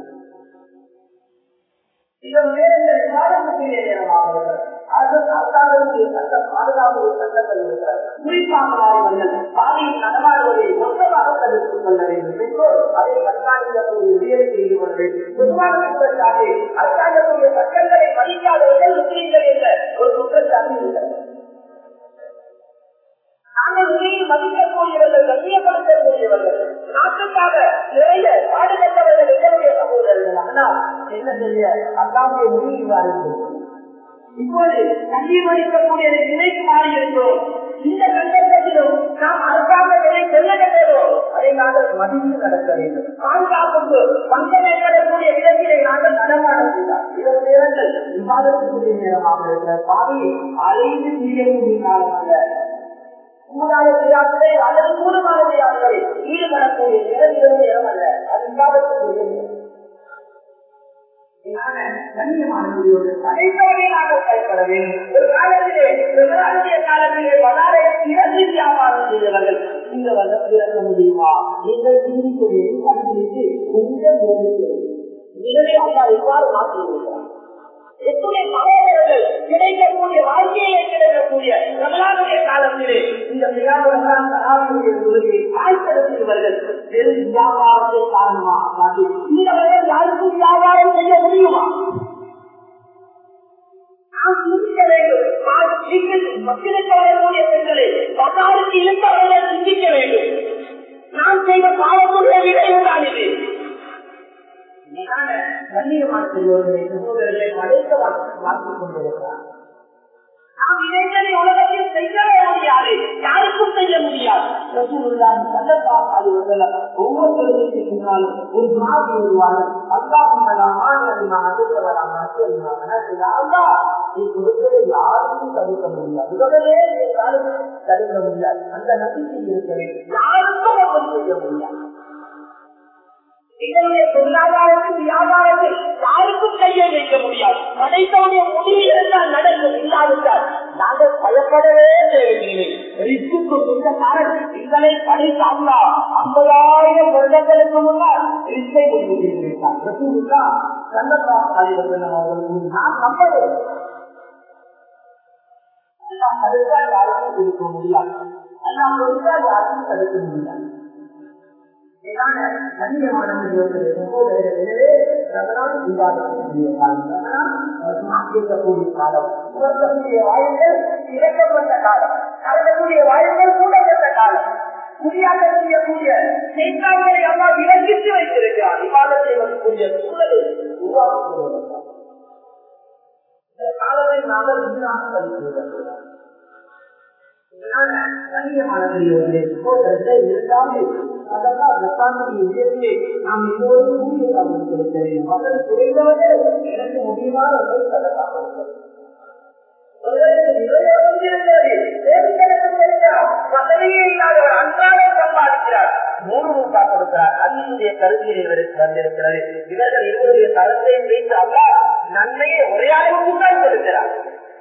இதன் நேரங்கள் விவாதத்துக்குரிய நேரமாக அரசாங்கத்திய சட்ட பாதுகாப்பு சட்டங்கள் இருக்கிறது குறிப்பாக மாணவர்கள் பாதையில் நடமாடுவதை மொத்தமாக தடுத்துக் கொள்ள வேண்டும் பெற்றோர் அதை கண்காணிக்கக்கூடிய உயர் செய்து கொண்டு பொதுவான குற்றச்சாட்டு அரசாங்கத்துடைய சட்டங்களை மதிக்காதவர்கள் முஸ்லீம்கள் என்ற ஒரு குற்றச்சாட்டு இருக்கிறது நாங்கள் உண்மையில் மதிக்கக்கூடியவர்கள் கண்ணியப்படுத்தக்கூடியவர்கள் நாட்டுக்காக நிறைய பாடுபட்டவர்கள் எங்களுடைய சகோதரர்கள் ஆனால் என்ன செய்ய அல்லாவுடைய முடிவு இப்போது கண்ணீர் வடிக்கக்கூடிய நிலைக்கு மாறி இருக்கிறோம் இந்த சந்தர்ப்பத்திலும் நாம் அரசாங்க நிலை செல்ல வேண்டும் அதை நாங்கள் மதித்து நடக்க வேண்டும் பாதுகாப்புக்கு பங்கம் ஏற்படக்கூடிய இடத்திலே நாங்கள் நடமாட முடியாது இரவு நேரங்கள் விவாதத்துக்குரிய நேரமாக இருக்கிற பாதையை அழைந்து செய்யக்கூடிய காலம் அல்ல மூணாவது அல்லது கூடுமான ஈடுபடக்கூடிய நேரம் நேரம் அல்ல அது விவாதத்துக்குரிய நேரம் பயன்பட வேண்டும் ஒரு காலத்திலே விவசாய காலத்திலே வளாரை இறந்து வியாபாரம் செய்தவர்கள் இந்த வருடம் இறக்க முடியுமா நீங்கள் சிந்திக்க வேண்டும் கண்டுபிடித்து கொஞ்சம் இதனை அப்பா இவ்வாறு மாற்றியிருக்கிறார் எத்துணை சகோதரர்கள் கிடைக்கக்கூடிய வாழ்க்கையிலே கிடைக்கக்கூடிய ரமலானுடைய காலத்திலே இந்த விழாவுடன் தராவுடைய தொழுகையை ஆய்ப்படுத்துவர்கள் வெறும் வியாபாரத்தை காரணமாக காட்டி இந்த வருடம் யாருக்கும் வியாபாரம் செய்ய முடியுமா நாம் சிந்திக்க வேண்டும் மக்களுக்கு வரக்கூடிய பெண்களை பசாருக்கு இழுத்தவர்கள் சிந்திக்க வேண்டும் நாம் செய்த பாவத்துடைய விளைவுதான் இது கண்ணியமான பெரியவர்களை சகோதரர்களை படைக்க பார்த்துக் கொண்டிருக்கிறார் நாம் இணைந்ததை உலகத்தில் செய்யவே முடியாது யாருக்கும் செய்ய முடியாது ஒவ்வொருத்தருக்கு முன்னாலும் ஒரு மாதிரி வருவார்கள் நீ கொடுத்ததை யாருக்கும் தடுக்க முடியாது உலகமே தடுக்க முடியாது அந்த நம்பிக்கை இருக்க வேண்டும் யாருக்கும் ஒன்றும் செய்ய முடியாது எங்களுடைய பொருளாதாரத்தில் வியாபாரத்தில் யாருக்கும் கையை வைக்க முடியாது படைத்தவனுடைய முடிவு இருந்தால் நடக்கும் இல்லாவிட்டால் நாங்கள் பயப்படவே தேவையில்லை ரிஸ்க்கு இந்த காரணம் எங்களை படைத்தாங்களா ஐம்பதாயிரம் வருடங்களுக்கு முன்னால் ரிஸ்கை முடிவு செய்திருக்கார் நான் நம்புவேன் அல்லாஹ் தடுத்தா யாருக்கும் கொடுக்க முடியாது அல்லாஹ் கொடுத்தா யாருக்கும் தடுக்க முடியாது இதான கண்ணியமானவர்களுடைய சகோதரர்களே ரமணான் விவாதக்கூடிய காலம் ரமணான் கேட்கக்கூடிய காலம் சுவர்க்கக்கூடிய வாயுங்கள் இறக்கப்பட்ட காலம் கலக்கக்கூடிய வாயுங்கள் கூடப்பட்ட காலம் முடியாத செய்யக்கூடிய செய்தாங்களை அம்மா விலங்கிட்டு வைத்திருக்கிறார் விவாதம் செய்வதற்குரிய சூழலை உருவாக்கி கொள்வதற்காக இந்த காலத்தை நாங்கள் வீணாக கழித்துள்ளோம் கண்ணியமானவர்களே சகோதரத்தை இருந்தாலும் அதெல்லாம் பிரசாந்திய விஷயத்திலே நாம் எல்லோரும் கூடிய கவனம் செலுத்த வேண்டும் வசதி குறைந்தவர்கள் எனக்கு முடியுமான ஒன்றை சதக்காக வசதியே இல்லாதவர் அன்றாடம் சம்பாதிக்கிறார் மூணு ரூபாய் கொடுக்கிறார் அன்றைய கருத்தியில் இவருக்கு வந்திருக்கிறது இவர்கள் இவருடைய கருத்தை வைத்து அல்லா நன்மையை ஒரே அளவுக்கு தான் கொடுக்கிறார்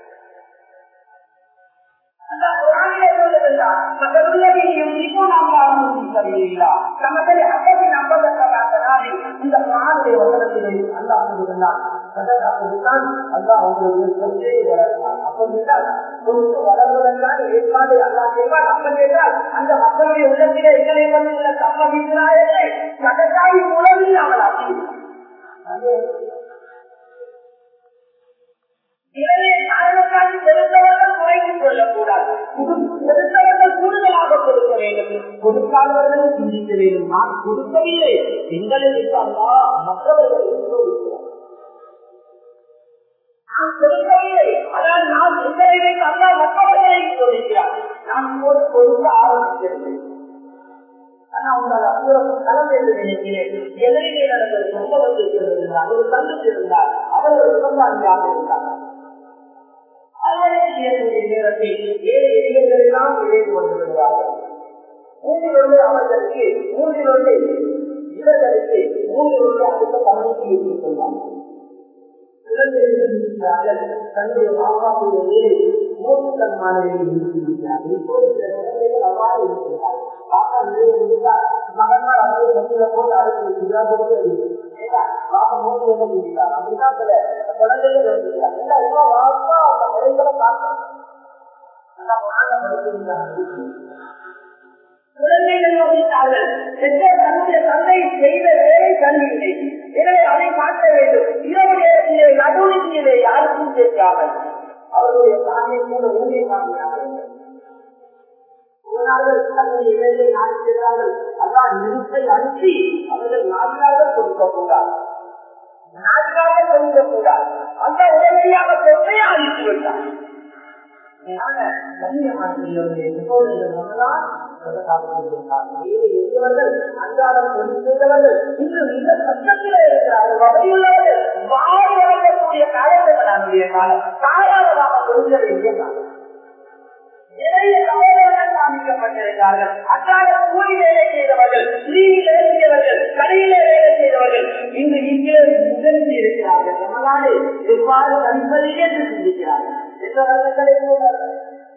அந்த மக்களுடைய உள்ளத்திலே எங்களை பற்றியுள்ள சம்மதிக்கிறாயே சதக்காய் உலகில் அவள் அப்படி இதனை காரணத்தால் செலுத்தவர்கள் குறைத்துக் கொள்ளக்கூடாது செலுத்தவர்கள் கூடுதலாக கொடுக்க வேண்டும் கொடுக்காதவர்களும் சிந்திக்க வேண்டும் நான் கொடுக்கவில்லை எங்களுக்கு தந்தா மற்றவர்கள் நான் கொடுக்கவில்லை ஆனால் நான் எங்களை தந்தா மற்றவர்களை கொடுக்கிறார் நான் இப்போது கொடுக்க ஆரம்பிக்கிறேன் ஆனா உங்கள் அப்புறம் கலந்து என்று நினைக்கிறேன் எதிரிலே நடந்த சம்பவத்தில் இருந்தார் ஒரு தந்தை இருந்தார் அவர் ஒரு விவசாயியாக இருந்தார் அறுவடை செய்யக்கூடிய நேரத்தில் ஏழு எதிரிகள் எல்லாம் இணைந்து கொண்டு வருவார்கள் மூன்றிலொன்று அவர்களுக்கு மூன்றிலொன்று இவர்களுக்கு மூன்றிலொன்று அடுத்த பணிக்கு ஏற்றுக் கொள்வார்கள் தன்னுடைய மாமாவுடைய மூன்று தன்மானவை இருக்கிறார்கள் இப்போது சில குழந்தைகள் அவ்வாறு இருக்கிறார்கள் பாப்பா நிலையில் இருந்தால் மகனால் அவரை பற்றிய போது அடுத்து கொடுக்கிறது பாப்பா மூன்று என்ன செஞ்சுட்டார் அப்படின்னா சில குழந்தைகள் இருக்கிறார் இல்லை வாப்பா அந்த முறைகளை பார்க்கணும் குழந்தைகள் யோசித்தார்கள் பெற்றோர் தன்னுடைய தந்தை செய்த வேலை கல்வியில்லை எனவே அதை காட்ட வேண்டும் இரவு நேரத்திலே நடுநிலையிலே யாருக்கும் சேர்க்காமல் அவருடைய தாயை கூட ஊழிய காமியாக தன்னுடைய வேலை நாடுகிறார்கள் அதான் நிறுத்தை அனுப்பி அவர்கள் நான்காக கொடுக்க கூடாது நான்காக கொடுக்க கூடாது அந்த உடனடியாக தொகையை அழித்து விட்டார் அன்றாடம் தொழில் செய்தவர்கள் இன்று மிக கஷ்டத்திலே இருக்கிறார்கள் வகையுள்ளவர்கள் வாய் வழங்கக்கூடிய காலத்தை காலம் தாராளமாக தொழில வேண்டிய காலம் நிறைய தவறுகள் காமிக்கப்பட்டிருக்கிறார்கள் அன்றாட கூலி வேலை செய்தவர்கள் லீவில் வேலை செய்தவர்கள் கடையிலே வேலை செய்தவர்கள் இன்று இங்கே முதலில் இருக்கிறார்கள் நம்மளாலே எவ்வாறு கணிப்பது என்று சிந்திக்கிறார்கள் எந்த வருடங்களை போனார்கள்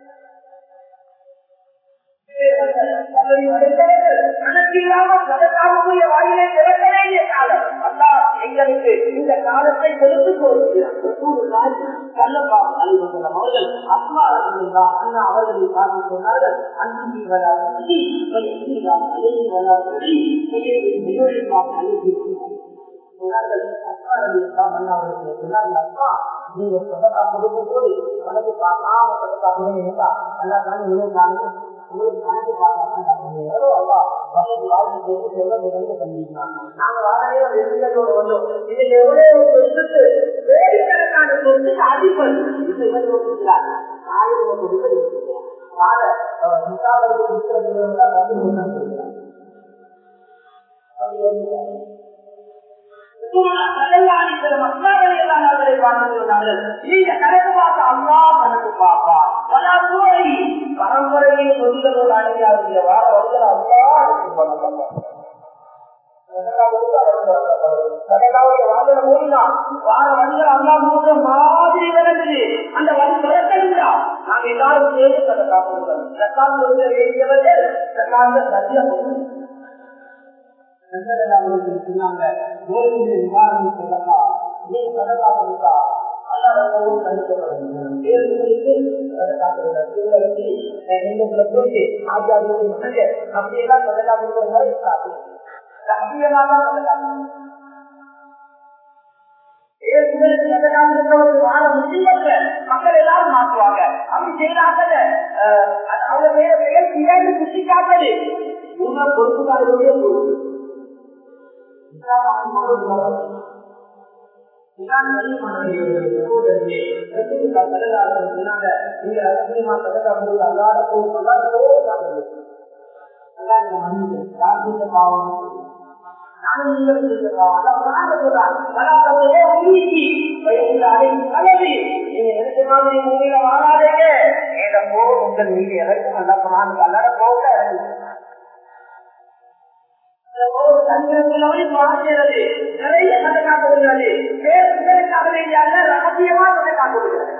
எங்களுக்கு இந்த காலத்தை செலுத்திக் கொடுக்கிறார் அவர்கள் அம்மா அண்ணா அவர்களை பார்த்து சொன்னார்கள் அன்பி வராது அழகி வராது நீங்க சொந்தக்கா கொடுக்கும் போது கணக்கு பார்க்காம சொந்தக்கா கொடுங்க அல்லா தானே இவ்வளவு உங்களுக்கு கணக்கு பார்க்காம எவ்வளோ அல்லா வசதி வாழ்க்கை போது செல்வ நிகழ்ந்து பண்ணிக்கலாம் நாங்க வாழையில வெறுங்களோட வந்தோம் இதுல எவ்வளவு சொத்துக்கு கோடிக்கணக்கான சொத்துக்கு அதிபர் இது இவர் யோசிக்கிறார் நாளைக்கு கொடுக்க யோசிக்கிறார் வாழ முக்காவது கொடுக்கிறது வந்து ஒன்றும் சொல்கிறார் அப்படி யோசிக்கிறார் நீங்க கணக்கு பார்த்த அல்லா கணக்கு பாப்பா பரம்பரையை சொல்லுகளோடு அடையாத வார வருகிற அல்லா மாதிரி விளங்குது அந்த வழி விளக்கா நாங்க எல்லாரும் சேர்ந்து சதக்கா கொடுக்கணும் சக்கான் கொடுக்க வேண்டியவர்கள் சக்காந்த சத்திய சொன்னாங்க நோய்களை நிவாரணம் சொல்லலாம் நீ சதக்கா கொடுத்தா அல்லா அல்லாடவும் கணிக்கப்படும் பேருக்கு அப்படியெல்லாம் சதகா கொடுக்கிற மாதிரி சத்தியமாக சதகா மக்கள் எல்லாரும் மாற்றுவாங்க அப்படி செய்யறாங்க அவங்க செய்யற செயல் பின்னாடி குத்தி காட்டது உண்மை பொறுப்புக்காரருடைய பொறுப்பு உங்கள் மீது எதற்கும் அல்ல அல்லாட போக நிறைய கதை காட்டுகிறது பேருக்காக வேண்டிய ரகசியமா கதை காட்டுகிறது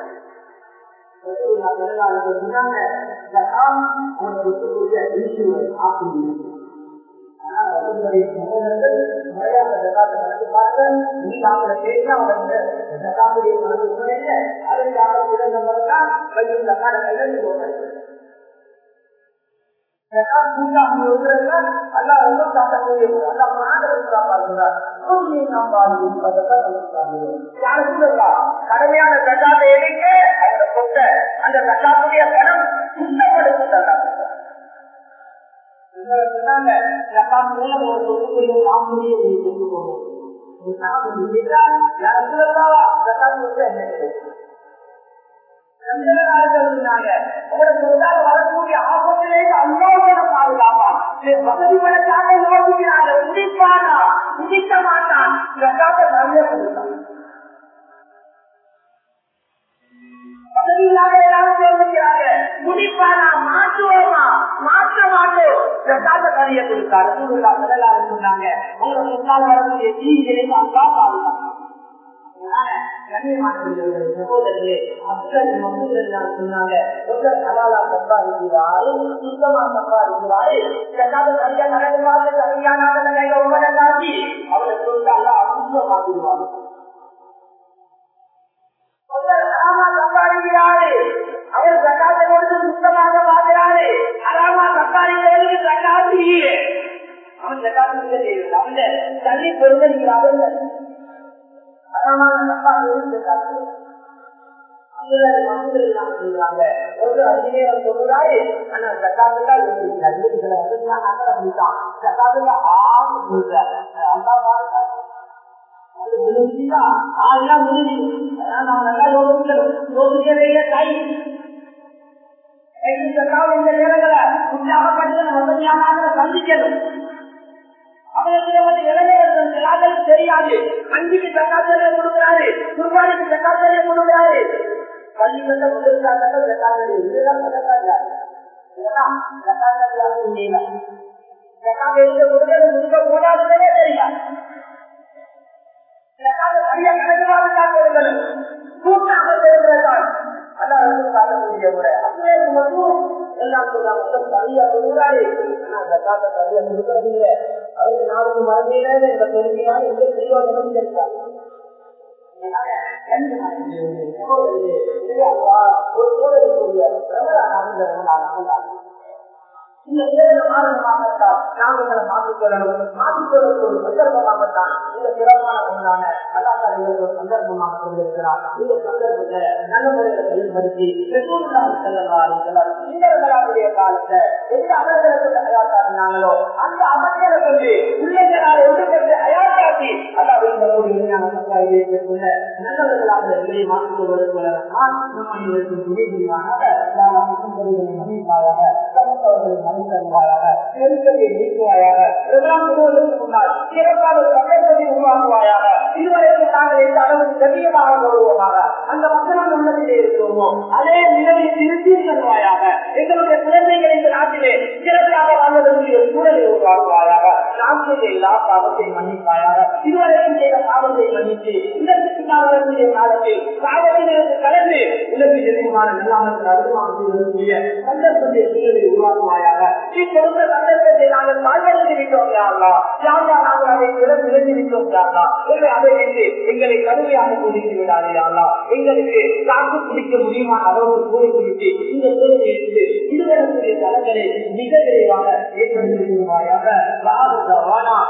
கடுமையான கட்டாத்தை எடுக்க அந்த சொத்தை அந்த கட்டாத்துடைய பணம் சுத்தப்படுத்த வரக்கூடிய ஆபத்திலேயே அல்லாவோட பாதுகாப்பா வசதி படத்தாக நோக்குகிறாங்க உதிப்பானா உதிக்க மாட்டான் இதற்காக நிறைய கொடுத்தான் வசதி இல்லாத எல்லாரும் சொல்லுகிறாங்க முடிப்பானா மாற்றுவோமா மாற்ற மாட்டோம் இதற்காக நிறைய கொடுத்தாரு சூழ்நிலா முதலாளர் சொன்னாங்க உங்களை முன்னால் வரக்கூடிய தீங்களை அல்லா பாதுகாப்பு சொன்னாங்க சம்பாதிக்கிறாரு சுத்தமா சம்பாதிக்கிறாரு சரியா நடக்குவாரு சரியான அவரை சொல்லிட்டாங்க அசுத்தமாக்கிடுவாங்க சம்பாதிக்கிறாரு அவர் சக்காத்தை கொடுத்து சுத்தமாக பார்க்கிறாரு அறாமா சம்பாதிக்கிறதுக்கு சக்காத்து இல்லை அவன் சக்காத்து செய்வது அவன் தள்ளி பெருமைக்கிறார்கள் அறமான சம்பாதிக்கிறது சக்காத்து ஒரு அதிகம் சொல்றாரு ஆனா சக்காத்துக்கா அதிகளை அப்படித்தான் சக்காத்துக்கா ஆறு அல்லா பாருங்க தெரியாது அஞ்சுக்கு தக்காத்தலையை கொடுக்கிறாரு குர்பானிக்கு தக்காத்தலையை கொடுக்கிறாரு பள்ளி கட்ட கொடுக்கிறாங்க தக்காத்தலை இதுதான் தக்காத்தல இதெல்லாம் தக்காத்தலையாக இல்லை தக்காத்தை கொடுக்கிறது முழுக்க போடாதுன்னே தெரியாது நிறைய கணக்குவாக கொடுக்கணும் கூட்டாக தெரிந்ததான் அதான் காட்டக்கூடிய முறை அப்படியே மட்டும் எல்லாம் சொல்றாங்க சரியா சொல்றாரு ஆனா அந்த காட்ட சரியா கொடுக்கறது இல்லை அவருக்கு நாளைக்கு மறந்தீங்க இந்த பெருமையால் எந்த பிரயோஜனம் தெரியாது ஒரு சோதனைக்குரிய இந்த ஏழு மாதமாகத்தான் நாங்கள் மாற்றிக்கொள்ளணும் மாற்றிக்கொள்ள ஒரு சந்தர்ப்பமாகத்தான் இந்த சிறப்பான ஒன்றான அல்லாஹ் ஒரு சந்தர்ப்பமாக கொண்டிருக்கிறார் இந்த சந்தர்ப்பத்தை நல்ல முறையில் செயல்படுத்தி இன்னர்களுடைய காலத்தை எந்த அமல்களுக்கு தயாராக்கினாங்களோ அந்த அமல்களை கொண்டு பிள்ளைகளால் ஒன்றுபட்டு அயாக்காட்டி அல்லாஹ் நல்லவர்களாக நிலையை மாற்றிக் கொள்வதற்கு நம்முடைய துணை புரிவானாக மன்னிப்பாயாக சமத்தவர்களை மனிதர்களாக நெருக்கடியை நீக்குவாயாக எல்லாம் முழுவதற்கு முன்னால் சிறப்பான ஒரு சந்தர்ப்பத்தை உருவாக்குவாயாக இதுவரைக்கும் நாங்கள் எந்த அளவுக்கு கண்ணியமாக வருவோமாக அந்த மக்களும் உள்ளதிலே இருக்கோமோ அதே நிலையை திருத்தி தருவாயாக எங்களுடைய குழந்தைகள் இந்த நாட்டிலே சிறப்பாக வாழ்வதற்கு ஒரு சூழலை உருவாக்குவாயாக நாம் செய்த எல்லா பாவத்தை மன்னிப்பாயாக இதுவரைக்கும் செய்த பாவத்தை மன்னித்து இதற்கு பின்னால் வரக்கூடிய காலத்தில் பாவத்திலிருந்து கலந்து உலக எதிர்மான நல்லாமல் அருமாக செய்வதற்குரிய சந்தர்ப்பத்தை சூழலை உருவாக்குவாயாக நீ கொடுத்த சந்தர்ப்பத்தை நாங்கள் பாழ்வடைந்து விட்டோம் யாரா யாரா நாங்கள் அதை விட விளைந்து விட்டோம் விட்டோம் யாரா எனவே அதை என்று எங்களை கடுமையாக சோதித்து விடாதீரா எங்களுக்கு தாக்கு பிடிக்க முடியுமா அளவுக்கு சோதித்து விட்டு இந்த சோதனையிலிருந்து இருவரக்கூடிய தலங்களை மிக விரைவாக ஏற்படுத்தி விடுவாயாக வானா